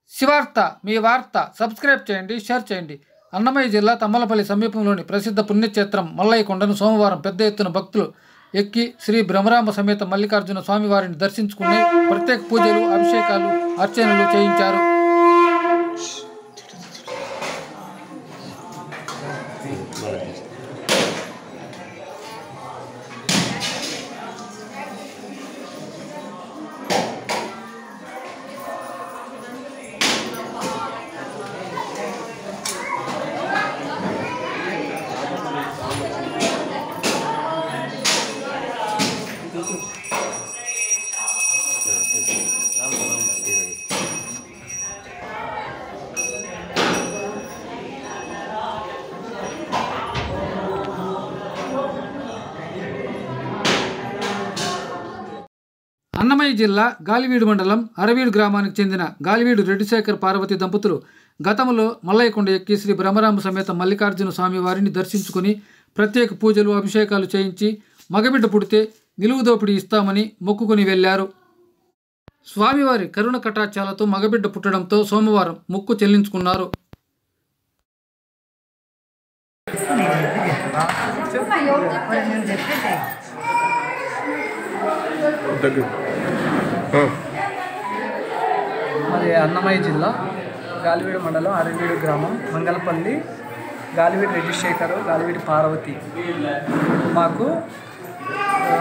శివార్త మీ వార్త సబ్స్క్రైబ్ చేయండి షేర్ చేయండి అన్నమయ్య జిల్లా తమ్మలపల్లి సమీపంలోని ప్రసిద్ధ పుణ్యక్షేత్రం మల్లయ్య కొండను సోమవారం పెద్ద ఎత్తున భక్తులు ఎక్కి శ్రీ బ్రహ్మరామ సమేత మల్లికార్జున స్వామివారిని దర్శించుకుని ప్రత్యేక పూజలు అభిషేకాలు అర్చనలు చేయించారు అన్నమయ్య జిల్లా గాలివీడు మండలం అరవీడు గ్రామానికి చెందిన గాలివీడు రెడ్డిశేఖర్ పార్వతి దంపతులు గతంలో మల్లయ్యకొండ ఎక్కి శ్రీ బ్రహ్మరామ సమేత మల్లికార్జున స్వామి వారిని దర్శించుకుని ప్రత్యేక పూజలు అభిషేకాలు చేయించి మగబిడ్డ పుడితే నిలువు దోపిడీ ఇస్తామని మొక్కుకొని వెళ్లారు స్వామివారి కరుణ కటాక్షాలతో మగబిడ్డ పుట్టడంతో సోమవారం మొక్కు చెల్లించుకున్నారు దగ్గర ఆ, మాది అన్నమయ్య జిల్లా గాలివీడు మండలం అరవీడు గ్రామం మంగళపల్లి గాలివీడు రెడ్డిశేఖర్ గాలివీడి పార్వతి మాకు ఆ,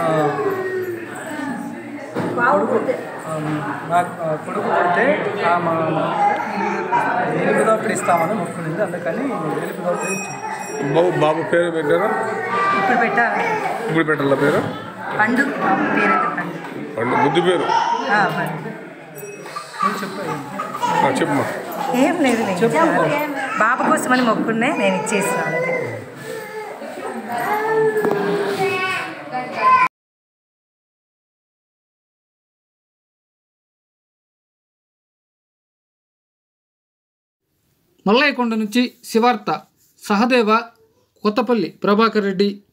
కొడుకు ఆ, నాకు ఆ, కొడుకు పుడితే ఆ మా ఎలుగు దోపిడి ఇస్తామని మొక్కునింది అందుకని ఎలుగు దోపిడి ఇచ్చాం. బాబు బాబు పేరు పెట్టారా ఇప్పుడు పెట్టాలి ఇప్పుడు పెట్టాల పేరు పండు బాబు పేరైతే పండు పండు బుద్ధి పేరు ఆ, పండు నువ్వు చెప్పు ఆ, చెప్పమ్మా ఏం లేదు నేను బాబు కోసం అని మొక్కున్నే నేను ఇచ్చేస్తున్నాను అంతే మల్లయ్యకొండ నుంచి శివార్త సహదేవ కొత్తపల్లి ప్రభాకర్ రెడ్డి